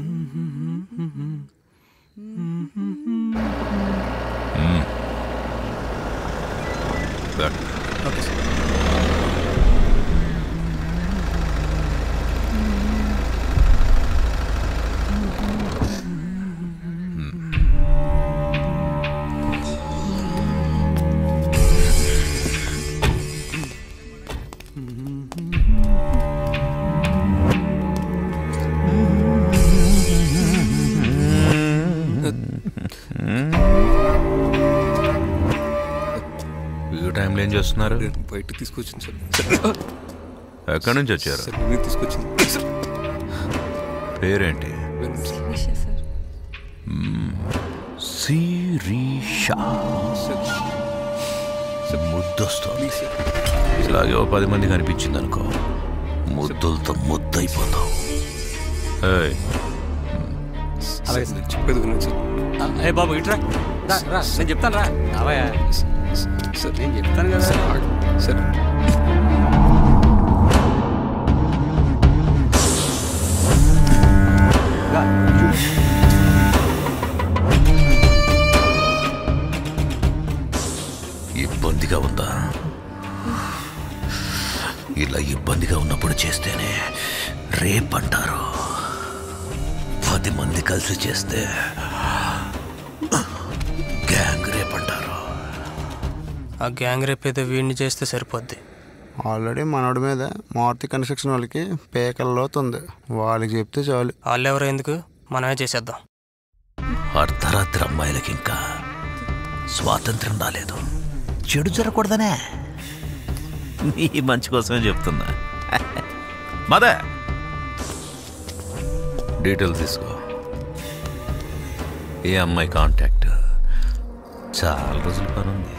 Okay sir ఈ టైంలో ఏం చేస్తున్నారు నేను బయటకు తీసుకొచ్చింది సార్ ఎక్కడి నుంచి వచ్చారు సార్ నేను తీసుకొచ్చింది సార్ పేరేంటి శిరీష సార్ ముద్దొస్తుంది ప్లీజ్ సార్ ఇలాగే ఓ పది మంది కనిపించింది అనుకో ముద్దులతో ముద్దయిపోతావు ఏయ్, అలాగే సార్ చెప్పేది వినండి సార్ ఏ బాబు ఇట్రా రా, రా నేను చెప్తాను రా రావయ్యా సార్ నేను చెప్తాను కదా సార్ ఆగండి. సార్ రా. ఇబ్బందిగా ఉందా ఇలా ఇబ్బందిగా ఉన్నప్పుడు చేస్తేనే రేపంటారు పది మంది కలిసి చేస్తే గ్యాంగ్ రేపంటారు ఆ గ్యాంగ్ రేప్ అయితే వీడిని చేస్తే సరిపోద్ది ఆల్రెడీ మనోడి మీద మారుతి కన్స్ట్రక్షన్ వాళ్ళకి పేకల్లోతు ఉంది వాళ్ళకి చెప్తే చాలు వాళ్ళు ఎవరో ఎందుకు మనమే చేసేద్దాం అర్ధరాత్రి అమ్మాయిలకి ఇంకా స్వాతంత్రం రాలేదు చెడు జరగకూడదనే నీ మంచి కోసమే చెప్తున్నా మదే డీటెయిల్స్ తీసుకో ఏ అమ్మాయి కాంటాక్ట్ చాలా రోజుల పని ఉంది